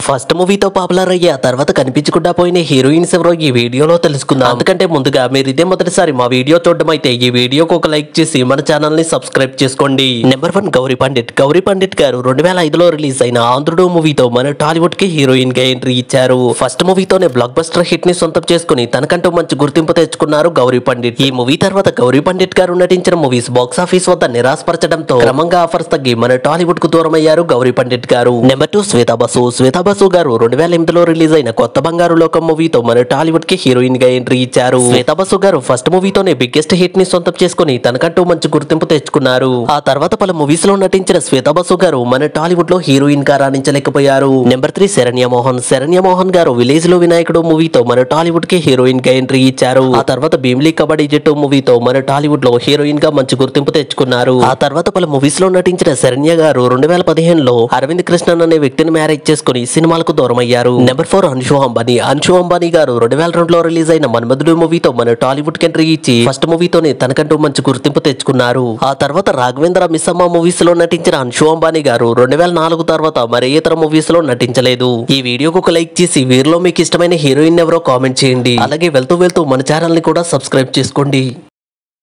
first మూవీతో popular అయ్యి ఆ తర్వాత కనిపించకుండా పోయిన హీరోయిన్స్ ఎవరో ఈ వీడియోలో తెలుసుకుందాం అందుకంటే ముందుగా మీరు ఇదే మొదటిసారి మా వీడియో చూడడం అయితే ఈ వీడియోకి ఒక లైక్ చేసి మన ఛానల్ ని సబ్స్క్రైబ్ చేసుకోండి నెంబర్ వన్ గౌరీ పండిట్ గౌరీ పండిట్ గారు రెండు వేల ఐదులో రిలీజ్ అయిన ఆంధ్రుడు మూవీతో మన టాలీవుడ్ కి హీరోయిన్ గా ఎంట్రీ ఇచ్చారు ఫస్ట్ మూవీతోనే బ్లాక్ బస్టర్ హిట్ ని సొంతం చేసుకుని తనకంటూ మంచి గుర్తింపు తెచ్చుకున్నారు గౌరీ పండిట్ ఈ మూవీ తర్వాత గౌరీ పండిట్ గారు నటించిన మూవీస్ బాక్స్ ఆఫీస్ వద్ద నిరాశపరచడంతో క్రమంగా ఆఫర్స్ తగ్గి మన టాలీవుడ్ కు దూరం అయ్యారు గౌరీ పండిట్ గారు నెంబర్ టూ శ్వేతా బసు శ్వేతా బసు గారు రెండు వేల ఎనిమిదిలో రిలీజ్ అయిన కొత్త బంగారు లోకం మూవీతో మన టాలీవుడ్ కి హీరోయిన్ గా ఎంట్రీ ఇచ్చారు శ్వేతా బసు గారు ఫస్ట్ మూవీతోనే బిగ్గెస్ట్ హిట్ ని సొంతం చేసుకుని తనకంటూ మంచి గుర్తింపు తెచ్చుకున్నారు ఆ తర్వాత పలు మూవీస్ లో నటించిన శ్వేతా బసు గారు మన టాలీవుడ్ లో హీరోయిన్ గా రాణించలేకపోయారు number three Saranya Mohan Saranya Mohan garu village లో వినాయకుడు మూవీతో మన టాలీవుడ్ కి హీరోయిన్ గా ఎంట్రీ ఇచ్చారు ఆ తర్వాత భీమిలీ కబడ్డీ జట్టు మూవీతో మన టాలీవుడ్ లో హీరోయిన్ గా మంచి గుర్తింపు తెచ్చుకున్నారు ఆ తర్వాత పలు మూవీస్ లో నటించిన శరణ్య గారు రెండు వేల పదిహేనులో అరవింద్ కృష్ణన్ అనే వ్యక్తిని మ్యారేజ్ చేసుకుని సినిమాలకు దూరం అయ్యారు నెంబర్ ఫోర్ అన్షు అంబానీ అన్షు అంబానీ గారు రెండు వేల రెండులో రిలీజ్ అయిన మన్మధుడు మూవీతో మన టాలీవుడ్ కి ఎంట్రీ ఇచ్చి ఫస్ట్ మూవీతోనే తనకంటూ మంచి గుర్తింపు తెచ్చుకున్నారు ఆ తర్వాత రాఘవేంద్ర మిస్సమ్మ మూవీస్ లో నటించిన అన్షు అంబానీ గారు రెండు వేల నాలుగు తర్వాత మరే ఇతర మూవీస్ లో నటించలేదు ఈ వీడియోకు ఒక లైక్ చేసి వీరిలో మీకు ఇష్టమైన హీరోయిన్ ఎవరో కామెంట్ చేయండి అలాగే వెళ్తూ వెళ్తూ మన ఛానల్ ని కూడా సబ్స్క్రైబ్ చేసుకోండి